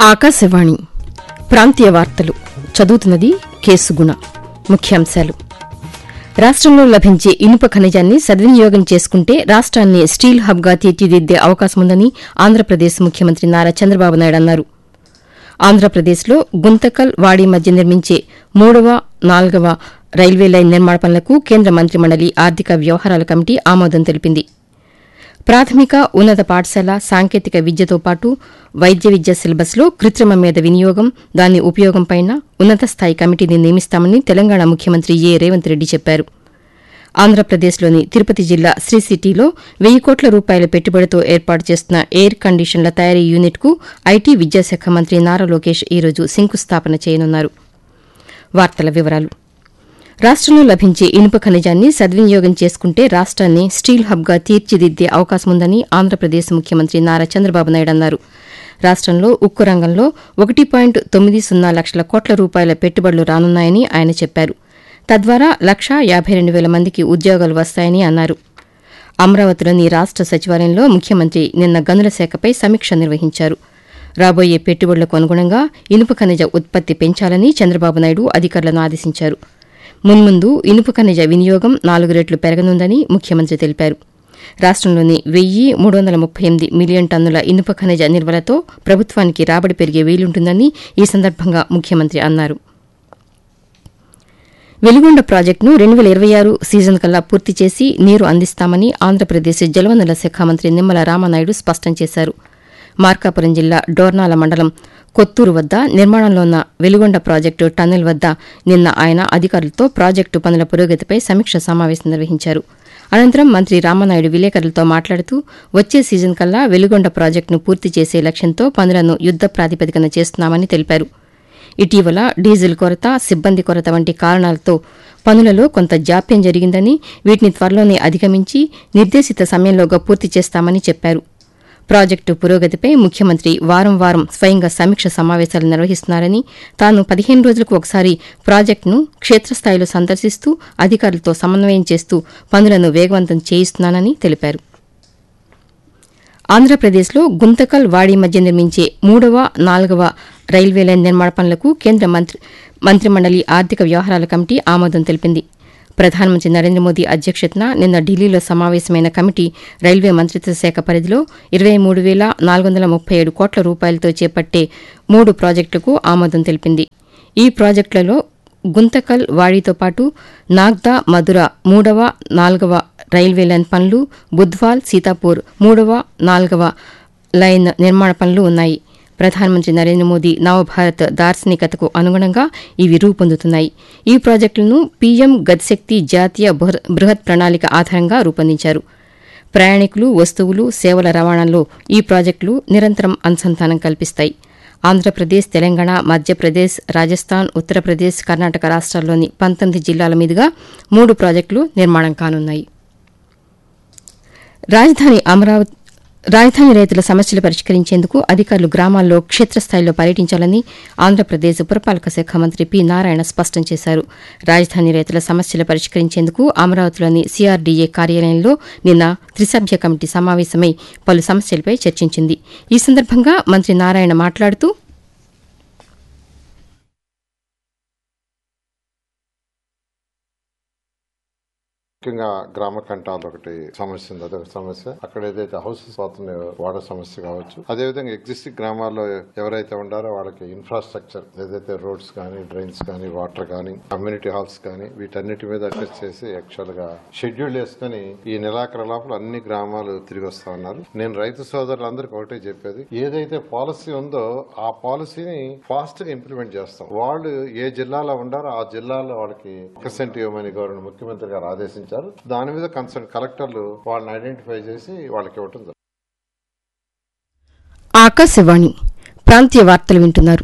ఆకాశవాణి ప్రాంతీయ వార్తలు చదువుతున్నది కేసుగుణ ముఖ్యాంశాలు రాష్ట్రంలో లభించే ఇనుప ఖనిజాన్ని సద్వినియోగం చేసుకుంటే రాష్ట్రాన్ని స్టీల్ హబ్గా తీర్చిదిద్దే అవకాశముందని ఆంధ్రప్రదేశ్ ముఖ్యమంత్రి నారా చంద్రబాబు నాయుడు అన్నారు ఆంధ్రప్రదేశ్లో గుంతకల్ వాడి మధ్య నిర్మించే మూడవ నాలుగవ రైల్వే లైన్ నిర్మాణ పనులకు కేంద్ర మంత్రిమండలి ఆర్థిక వ్యవహారాల కమిటీ ఆమోదం తెలిపింది ప్రాథమిక ఉన్నత పాఠశాల సాంకేతిక విద్యతో పాటు వైద్య విద్య సిలబస్లో కృత్రిమ మేధ వినియోగం దాని ఉపయోగంపై ఉన్నత స్థాయి కమిటీని నియమిస్తామని తెలంగాణ ముఖ్యమంత్రి ఏ రేవంత్ రెడ్డి చెప్పారు ఆంధ్రప్రదేశ్లోని తిరుపతి జిల్లా శ్రీ సిటీలో వెయ్యి కోట్ల రూపాయల పెట్టుబడితో ఏర్పాటు చేస్తున్న ఎయిర్ కండిషన్ల తయారీ యూనిట్కు ఐటీ విద్యాశాఖ మంత్రి నారా లోకేష్ ఈరోజు శంకుస్థాపన చేయనున్నారు వార్తల వివరాలు రాష్ట్రంలో లభించే ఇనుప ఖనిజాన్ని సద్వినియోగం చేసుకుంటే రాష్ట్రాన్ని స్టీల్ హబ్గా తీర్చిదిద్దే అవకాశముందని ఆంధ్రప్రదేశ్ ముఖ్యమంత్రి నారా చంద్రబాబు నాయుడు అన్నారు రాష్ట్రంలో ఉక్కు రంగంలో ఒకటి పాయింట్ తొమ్మిది సున్నా లక్షల కోట్ల రూపాయల పెట్టుబడులు రానున్నాయని ఆయన చెప్పారు తద్వారా లక్షా యాబై రెండు వేల మందికి ఉద్యోగాలు వస్తాయని అన్నారు అమరావతిలోని రాష్ట సచివాలయంలో ముఖ్యమంత్రి నిన్న గనుల శాఖపై సమీక్ష నిర్వహించారు రాబోయే పెట్టుబడులకు అనుగుణంగా ఇనుప ఖనిజ ఉత్పత్తి పెంచాలని చంద్రబాబు నాయుడు అధికారులను ఆదేశించారు మున్ముందు ఇనుప ఖనిజ వినియోగం నాలుగు రెట్లు పెరగనుందని ముఖ్యమంత్రి తెలిపారు రాష్ట్రంలోని వెయ్యి మూడు వందల ముప్పై ఎనిమిది మిలియన్ టన్నుల ఇనుప ఖనిజ నిల్వలతో ప్రభుత్వానికి రాబడి పెరిగే వీలుంటుందని ఈ సందర్భంగా ముఖ్యమంత్రి అన్నారు వెలిగొండ ప్రాజెక్టును రెండు వేల ఇరవై ఆరు సీజన్ కల్లా పూర్తి చేసి నీరు అందిస్తామని ఆంధ్రప్రదేశ్ జలవనరుల శాఖ మంత్రి నిమ్మల రామనాయుడు స్పష్టం చేశారు మార్కాపురం జిల్లా డోర్నాల మండలం కొత్తూరు వద్ద నిర్మాణంలో ఉన్న వెలిగొండ ప్రాజెక్టు టన్నెల్ వద్ద నిన్న ఆయన అధికారులతో ప్రాజెక్టు పనుల పురోగతిపై సమీక్ష సమావేశం నిర్వహించారు అనంతరం మంత్రి రామనాయుడు విలేకరులతో మాట్లాడుతూ వచ్చే సీజన్ కల్లా వెలిగొండ ప్రాజెక్టును పూర్తి చేసే లక్ష్యంతో పనులను యుద్ద ప్రాతిపదికన చేస్తున్నామని తెలిపారు ఇటీవల డీజిల్ కొరత సిబ్బంది కొరత వంటి కారణాలతో పనులలో కొంత జాప్యం జరిగిందని వీటిని త్వరలోనే అధిగమించి నిర్దేశిత సమయంలోగా పూర్తి చేస్తామని చెప్పారు ప్రాజెక్టు పురోగతిపై ముఖ్యమంత్రి వారం వారం స్వయంగా సమీక్ష సమావేశాలు నిర్వహిస్తున్నారని తాను పదిహేను రోజులకు ఒకసారి ప్రాజెక్టును క్షేత్రస్థాయిలో సందర్శిస్తూ అధికారులతో సమన్వయం చేస్తూ పనులను వేగవంతం చేయిస్తున్నానని తెలిపారు ఆంధ్రప్రదేశ్లో గుంతకల్ వాడి మధ్య నిర్మించే మూడవ నాలుగవ రైల్వే లైన్ నిర్మాణ పనులకు కేంద్ర మంత్రి మంత్రిమండలి ఆర్థిక వ్యవహారాల కమిటీ ఆమోదం తెలిపింది ప్రధానమంత్రి నరేంద్ర మోదీ అధ్యక్షతన నిన్న ఢిల్లీలో సమావేశమైన కమిటీ రైల్వే మంత్రిత్వ శాఖ పరిధిలో ఇరవై మూడు వేల నాలుగు వందల ముప్పై ఏడు కోట్ల రూపాయలతో చేపట్టే మూడు ప్రాజెక్టులకు ఆమోదం తెలిపింది ఈ ప్రాజెక్టులలో గుంతకల్ వాడితో పాటు నాగ్దా మధుర మూడవ నాలుగవ రైల్వే లైన్ పనులు బుధ్వాల్ సీతాపూర్ మూడవ నాలుగవ లైన్ నిర్మాణ పనులు ఉన్నాయి ప్రధానమంత్రి నరేంద్ర మోదీ నవభారత్ దార్శనికతకు అనుగుణంగా ఇవి రూపొందుతున్నాయి ఈ ప్రాజెక్టులను పీఎం గతిశక్తి జాతీయ బృహ- బృహత్ ప్రణాళిక ఆధారంగా రూపొందించారు ప్రయాణికులు వస్తువులు సేవల రవాణాలో ఈ ప్రాజెక్టులు నిరంతరం అనుసంధానం కల్పిస్తాయి ఆంధ్రప్రదేశ్ తెలంగాణ మధ్యప్రదేశ్ రాజస్థాన్ ఉత్తరప్రదేశ్ కర్ణాటక రాష్ట్రాల్లోని పంతొమ్మిది జిల్లాల మీదుగా మూడు ప్రాజెక్టులు నిర్మాణం కానున్నాయి రాజధాని అమరావతి రాజధాని రైతుల సమస్యలు పరిష్కరించేందుకు అధికారులు గ్రామాల్లో క్షేత్రస్థాయిలో పర్యటించాలని ఆంధ్రప్రదేశ్ పురపాలక శాఖ మంత్రి పి నారాయణ స్పష్టం చేశారు రాజధాని రైతుల సమస్యలు పరిష్కరించేందుకు అమరావతిలోని సీఆర్డీఏ కార్యాలయంలో నిన్న త్రిసభ్య కమిటీ సమావేశమై పలు సమస్యలపై చర్చించింది ఈ సందర్భంగా మంత్రి నారాయణ మాట్లాడుతూ ముఖ్యంగా గ్రామ కంటాలు ఒకటి సమస్య ఉంది అదొక సమస్య అక్కడ ఏదైతే హౌసెస్ పోతున్నాయో వాటర్ సమస్య కావచ్చు అదేవిధంగా ఎగ్జిస్టింగ్ గ్రామాల్లో ఎవరైతే ఉండారో వాళ్ళకి ఇన్ఫ్రాస్ట్రక్చర్ ఏదైతే రోడ్స్ కానీ డ్రైన్స్ కానీ వాటర్ కానీ కమ్యూనిటీ హాల్స్ కానీ వీటన్నిటి మీద టెస్ట్ చేసి యాక్చువల్ గా షెడ్యూల్ వేసుకుని ఈ నెలాఖరు లోపల అన్ని గ్రామాలు తిరిగి వస్తా ఉన్నారు నేను రైతు సోదరులందరికీ ఒకటే చెప్పేది ఏదైతే పాలసీ ఉందో ఆ పాలసీని ఫాస్ట్ గా ఇంప్లిమెంట్ చేస్తాం వాళ్ళు ఏ జిల్లాలో ఉండారో ఆ జిల్లాలో వాళ్ళకి పర్సెంట్ ఇవ్వమని గవర్నమెంట్ ముఖ్యమంత్రి గారు ఆదేశించారు దాని మీద కన్సర్న్ కలెక్టర్లు వాళ్ళని ఐడెంటిఫై చేసి వాళ్ళకి ఇవ్వటం జరుగుతుంది. ఆకాశవాణి ప్రాంతీయ వార్తలు వింటున్నారు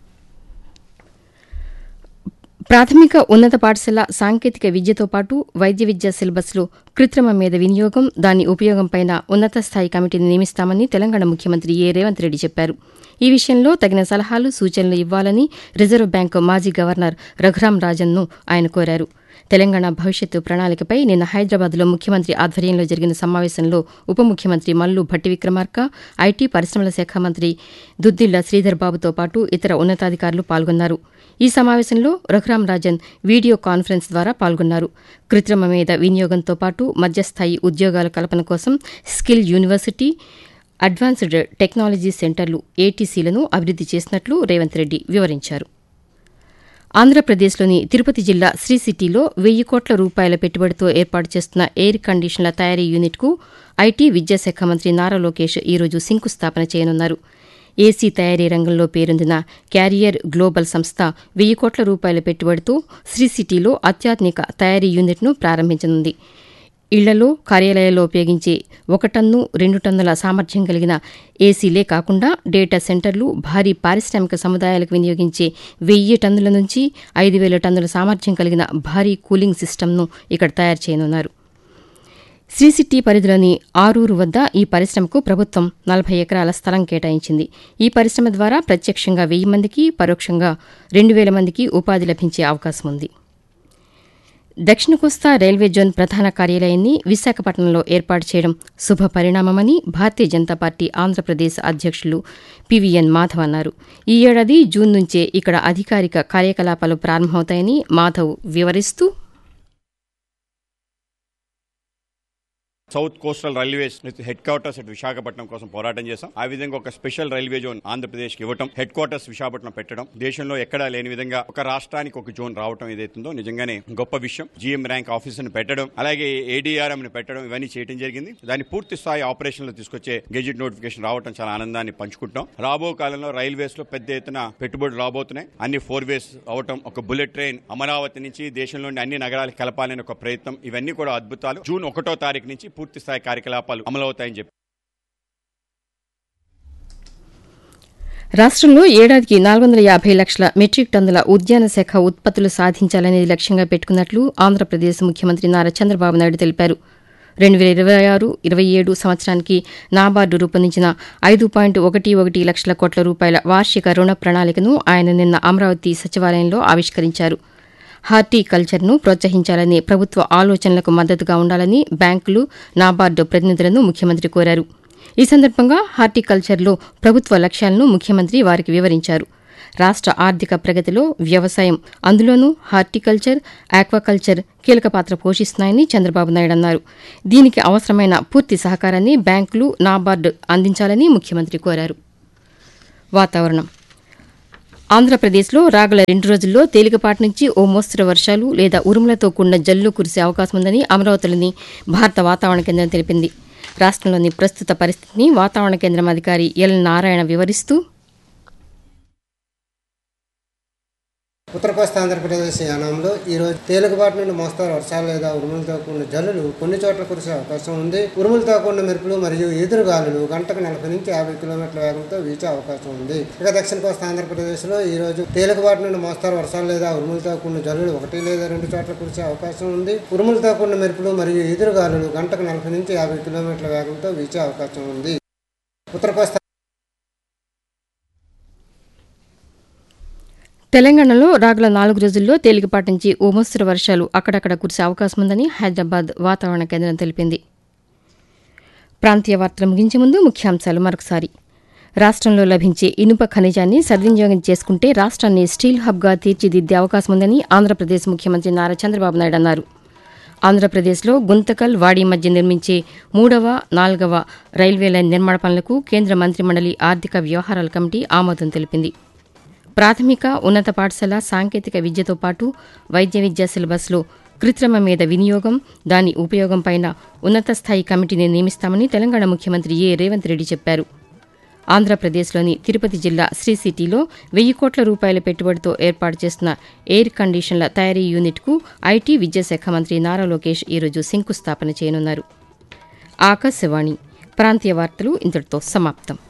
ప్రాథమిక ఉన్నత పాఠశాల సాంకేతిక విద్యతో పాటు వైద్య విద్యా సిలబస్లో కృత్రిమ మీద వినియోగం దాని ఉపయోగంపైన ఉన్నత స్థాయి కమిటీని నియమిస్తామని తెలంగాణ ముఖ్యమంత్రి ఏ రేవంత్ రెడ్డి చెప్పారు ఈ విషయంలో తగిన సలహాలు సూచనలు ఇవ్వాలని రిజర్వ్ బ్యాంకు మాజీ గవర్నర్ రఘురాం రాజన్ను ఆయన కోరారు తెలంగాణ భవిష్యత్తు ప్రణాళికపై నిన్న హైదరాబాద్లో ముఖ్యమంత్రి ఆధ్వర్యంలో జరిగిన సమావేశంలో ఉప ముఖ్యమంత్రి మల్లు భట్టి విక్రమార్క ఐటీ పరిశ్రమల శాఖ మంత్రి దుద్దిళ్ల శ్రీధర్ బాబుతో పాటు ఇతర ఉన్నతాధికారులు పాల్గొన్నారు ఈ సమావేశంలో రఘురాం రాజన్ వీడియో కాన్ఫరెన్స్ ద్వారా పాల్గొన్నారు కృత్రిమ మీద వినియోగంతో పాటు మధ్యస్థాయి ఉద్యోగాల కల్పన కోసం స్కిల్ యూనివర్సిటీ అడ్వాన్స్డ్ టెక్నాలజీ సెంటర్లు ఏటీసీలను అభివృద్ది చేసినట్లు రేవంత్ రెడ్డి వివరించారు ఆంధ్రప్రదేశ్లోని తిరుపతి జిల్లా శ్రీ సిటీలో వెయ్యి కోట్ల రూపాయల పెట్టుబడితో ఏర్పాటు చేస్తున్న ఎయిర్ కండిషన్ల తయారీ యూనిట్కు ఐటీ విద్యాశాఖ మంత్రి నారా లోకేష్ ఈరోజు శంకుస్థాపన చేయనున్నారు ఏసీ తయారీ రంగంలో పేరొందిన క్యారియర్ గ్లోబల్ సంస్థ వెయ్యి కోట్ల రూపాయల పెట్టుబడితో శ్రీ సిటీలో అత్యాధునిక తయారీ యూనిట్ను ప్రారంభించనుంది ఇళ్లలో కార్యాలయాల్లో ఉపయోగించే ఒక టన్ను రెండు టన్నుల సామర్థ్యం కలిగిన ఏసీలే కాకుండా డేటా సెంటర్లు భారీ పారిశ్రామిక సముదాయాలకు వినియోగించే వెయ్యి టన్నుల నుంచి ఐదు వేల టన్నుల సామర్థ్యం కలిగిన భారీ కూలింగ్ సిస్టమ్ను ఇక్కడ తయారు చేయనున్నారు శ్రీ సిటీ పరిధిలోని ఆరూరు వద్ద ఈ పరిశ్రమకు ప్రభుత్వం నలభై ఎకరాల స్థలం కేటాయించింది ఈ పరిశ్రమ ద్వారా ప్రత్యక్షంగా వెయ్యి మందికి పరోక్షంగా రెండు వేల మందికి ఉపాధి లభించే అవకాశం ఉంది దక్షిణ కోస్తా రైల్వే జోన్ ప్రధాన కార్యాలయాన్ని విశాఖపట్నంలో ఏర్పాటు చేయడం శుభ పరిణామమని భారతీయ జనతా పార్టీ ఆంధ్రప్రదేశ్ అధ్యక్షులు పివిఎన్ మాధవ్ అన్నారు ఈ ఏడాది జూన్ నుంచే ఇక్కడ అధికారిక కార్యకలాపాలు ప్రారంభమవుతాయని మాధవ్ వివరిస్తూ South Coastal Railways headquarters at Visakhapatnam కోసం పోరాటం చేశాం ఆ విధంగా ఒక స్పెషల్ రైల్వే జోన్ ఆంధ్రప్రదేశ్ కి ఇవ్వటం హెడ్ క్వార్టర్స్ విశాఖపట్నం పెట్టడం దేశంలో ఎక్కడా లేని విధంగా ఒక రాష్ట్రానికి ఒక జోన్ రావటం ఏదైతుందో నిజంగానే గొప్ప విషయం జీఎం ర్యాంక్ ఆఫీసర్ ని పెట్టడం అలాగే ఏడీఆర్ఎం ని పెట్టడం ఇవన్నీ చేయడం జరిగింది దాన్ని పూర్తి స్థాయి ఆపరేషన్ లో తీసుకొచ్చే గెజిట్ నోటిఫికేషన్ రావడం చాలా ఆనందాన్ని పంచుకుంటాం రాబో కాలంలో రైల్వేస్ లో పెద్ద ఎత్తున పెట్టుబడులు రాబోతున్నాయి అన్ని ఫోర్ వేస్ అవటం ఒక బుల్లెట్ ట్రైన్ అమరావతి నుంచి దేశంలోని అన్ని నగరాలకు కలపాలని ఒక ప్రయత్నం ఇవన్నీ కూడా అద్భుతాలు జూన్ ఒకటో తారీఖు నుంచి పూర్తి స్థాయి కార్యకలాపాలు అమలవుతాయని చెప్పి రాష్ట్రంలో ఏడాదికి నాలుగు వందల యాభై లక్షల మెట్రిక్ టన్నుల ఉద్యాన శాఖ ఉత్పత్తులు సాధించాలనేది లక్ష్యంగా పెట్టుకున్నట్లు ఆంధ్రప్రదేశ్ ముఖ్యమంత్రి నారా చంద్రబాబు నాయుడు తెలిపారు రెండు వేల ఇరవై ఆరు ఇరవై ఏడు సంవత్సరానికి నాబార్డు రూపొందించిన ఐదు పాయింట్ ఒకటి ఒకటి లక్షల కోట్ల రూపాయల వార్షిక రుణ ప్రణాళికను ఆయన నిన్న అమరావతి సచివాలయంలో ఆవిష్కరించారు హార్టికల్చర్ను ప్రోత్సహించాలనే ప్రభుత్వ ఆలోచనలకు మద్దతుగా ఉండాలని బ్యాంకులు నాబార్డు ప్రతినిధులను ముఖ్యమంత్రి కోరారు ఈ సందర్భంగా హార్టికల్చర్లో ప్రభుత్వ లక్ష్యాలను ముఖ్యమంత్రి వారికి వివరించారు రాష్ట్ర ఆర్థిక ప్రగతిలో వ్యవసాయం అందులోనూ హార్టికల్చర్ ఆక్వాకల్చర్ కీలక పాత్ర పోషిస్తున్నాయని చంద్రబాబు నాయుడు అన్నారు దీనికి అవసరమైన పూర్తి సహకారాన్ని బ్యాంకులు నాబార్డు అందించాలని ముఖ్యమంత్రి కోరారు వాతావరణం ఆంధ్రప్రదేశ్లో రాగల రెండు రోజుల్లో తేలికపాటి నుంచి ఓ మోస్తరు వర్షాలు లేదా ఉరుములతో కూడిన జల్లు కురిసే అవకాశం ఉందని అమరావతిలోని భారత వాతావరణ కేంద్రం తెలిపింది రాష్ట్రంలోని ప్రస్తుత పరిస్థితిని వాతావరణ కేంద్రం అధికారి ఎల్ నారాయణ వివరిస్తూ ఉత్తర కోస్తా ఆంధ్రప్రదేశ్ యానంలో ఈరోజు తేలికపాటి నుండి మోస్తారు వర్షాలు లేదా ఉరుములతో కూడిన జల్లులు కొన్ని చోట్ల కురిసే అవకాశం ఉంది ఉరుములతో కూడిన మెరుపులు మరియు ఎదురుగాలులు గంటకు నలభై నుంచి యాభై కిలోమీటర్ల వేగంతో వీచే అవకాశం ఉంది ఇక దక్షిణ కోస్తా ఆంధ్రప్రదేశ్లో ఈ రోజు తేలికపాటి నుండి మోస్తారు వర్షాలు లేదా ఉరుములతో కూడిన జల్లులు ఒకటి లేదా రెండు చోట్ల కురిసే అవకాశం ఉంది ఉరుములతో కూడిన మెరుపులు మరియు ఎదురుగాలులు గంటకు నలభై నుంచి యాభై కిలోమీటర్ల వేగంతో వీచే అవకాశం ఉంది ఉత్తర కోస్తా తెలంగాణలో రాగల నాలుగు రోజుల్లో తేలికపాటి నుంచి ఓ మోస్తరు వర్షాలు అక్కడక్కడ కురిసే అవకాశం ఉందని హైదరాబాద్ వాతావరణ కేంద్రం తెలిపింది ప్రాంతీయ వార్తలు ముగించే ముందు ముఖ్యాంశాలు మరొకసారి రాష్ట్రంలో లభించే ఇనుప ఖనిజాన్ని సద్వినియోగం చేసుకుంటే రాష్ట్రాన్ని స్టీల్ హబ్గా తీర్చిదిద్దే అవకాశం ఉందని ఆంధ్రప్రదేశ్ ముఖ్యమంత్రి నారా చంద్రబాబు నాయుడు అన్నారు ఆంధ్రప్రదేశ్లో గుంతకల్ వాడి మధ్య నిర్మించే మూడవ నాలుగవ రైల్వే లైన్ నిర్మాణ పనులకు కేంద్ర మంత్రిమండలి ఆర్థిక వ్యవహారాల కమిటీ ఆమోదం తెలిపింది ప్రాథమిక ఉన్నత పాఠశాల సాంకేతిక విద్యతో పాటు వైద్య విద్యా సిలబస్లో కృత్రిమ మీద వినియోగం దాని ఉపయోగంపైన ఉన్నత స్థాయి కమిటీని నియమిస్తామని తెలంగాణ ముఖ్యమంత్రి ఏ రేవంత్ రెడ్డి చెప్పారు ఆంధ్రప్రదేశ్లోని తిరుపతి జిల్లా శ్రీ సిటీలో వెయ్యి కోట్ల రూపాయల పెట్టుబడితో ఏర్పాటు చేస్తున్న ఎయిర్ కండిషన్ల తయారీ యూనిట్కు ఐటీ విద్యాశాఖ మంత్రి నారా లోకేష్ ఈరోజు శంకుస్థాపన చేయనున్నారు ఆకాశవాణి ప్రాంతీయ వార్తలు ఇంతటితో సమాప్తం